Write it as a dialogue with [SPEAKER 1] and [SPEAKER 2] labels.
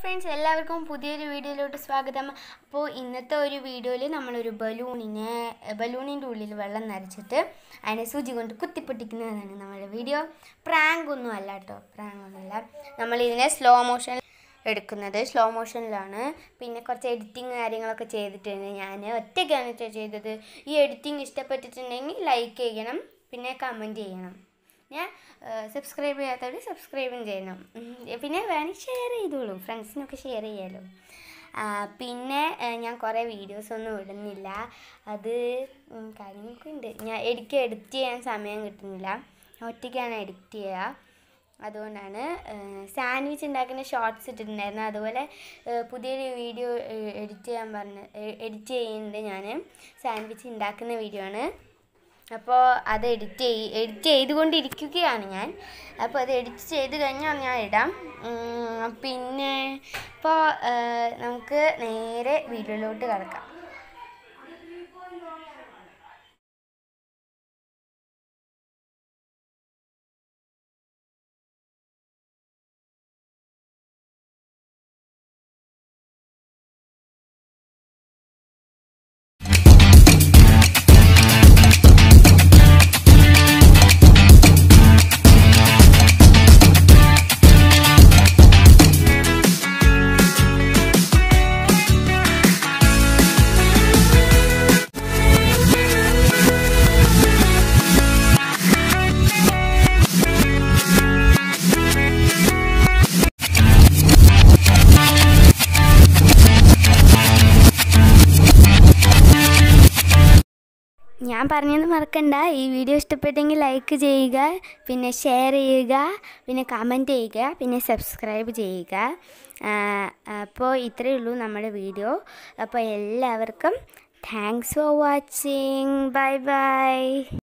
[SPEAKER 1] friends എല്ലാവർക്കും പുതിയൊരു വീഡിയോയിലോട്ട് സ്വാഗതം അപ്പോൾ ഇന്നത്തെ ഒരു വീഡിയോയിൽ നമ്മളൊരു ബലൂണിനെ ബലൂണിൻ്റെ ഉള്ളിൽ വെള്ളം നരച്ചിട്ട് അതിനെ സൂചി കൊണ്ട് കുത്തിപ്പൊട്ടിക്കുന്നതാണ് നമ്മുടെ വീഡിയോ പ്രാങ്ക് ഒന്നും അല്ല കേട്ടോ പ്രാങ്ക് ഒന്നുമല്ല നമ്മളിതിനെ സ്ലോ മോഷൻ എടുക്കുന്നത് സ്ലോ മോഷനിലാണ് പിന്നെ കുറച്ച് എഡിറ്റിങ് കാര്യങ്ങളൊക്കെ ചെയ്തിട്ടുണ്ട് ഞാൻ ഒറ്റയ്ക്കാണ് ട്ടോ ചെയ്തത് ഈ എഡിറ്റിംഗ് ഇഷ്ടപ്പെട്ടിട്ടുണ്ടെങ്കിൽ ലൈക്ക് ചെയ്യണം പിന്നെ കമൻറ്റ് ചെയ്യണം ഞാൻ സബ്സ്ക്രൈബ് ചെയ്യാത്തവർ സബ്സ്ക്രൈബും ചെയ്യണം ഉം, പിന്നെ വേണമെങ്കിൽ ഷെയർ ചെയ്തോളൂ ഫ്രണ്ട്സിനൊക്കെ ഷെയർ ചെയ്യാമല്ലോ ആ, പിന്നെ ആ, ഞാൻ കുറേ വീഡിയോസൊന്നും ഇടുന്നില്ല അത് ഉം, കാര്യങ്ങളൊക്കെ ഉണ്ട് ഞാൻ എനിക്ക് എഡിറ്റ് ചെയ്യാൻ സമയം കിട്ടുന്നില്ല ഞാൻ ഒറ്റയ്ക്കാണ് എഡിറ്റ് ചെയ്യുക അതുകൊണ്ടാണ് സാൻഡ്വിച്ച് ഉണ്ടാക്കുന്ന ഷോർട്സ് ഇട്ടിട്ടുണ്ടായിരുന്നു അതുപോലെ ആ, പുതിയൊരു വീഡിയോ എഡിറ്റ് ചെയ്യാൻ പറഞ്ഞ് എഡിറ്റ് ചെയ്യുന്നുണ്ട് ഞാൻ സാൻഡ്വിച്ച് ഉണ്ടാക്കുന്ന വീഡിയോ ആണ് അപ്പോൾ അത് എഡിറ്റ് ചെയ് എഡിറ്റ് ചെയ്തുകൊണ്ടിരിക്കുകയാണ് ഞാൻ അപ്പോൾ അത് എഡിറ്റ് ചെയ്ത് കഴിഞ്ഞാൽ ഞാൻ ഇടാം ഉം, പിന്നെ ഇപ്പോൾ നമുക്ക് നേരെ വീഡിയോയിലോട്ട് കിടക്കാം ഞാൻ പറഞ്ഞത് മറക്കണ്ട ഈ വീഡിയോ ഇഷ്ടപ്പെട്ടെങ്കിൽ ലൈക്ക് ചെയ്യുക പിന്നെ ഷെയർ ചെയ്യുക പിന്നെ കമൻറ്റ് ചെയ്യുക പിന്നെ സബ്സ്ക്രൈബ് ചെയ്യുക ആ, അപ്പോൾ ഇത്രയേ ഉള്ളൂ നമ്മുടെ വീഡിയോ അപ്പോൾ എല്ലാവർക്കും thanks for watching bye by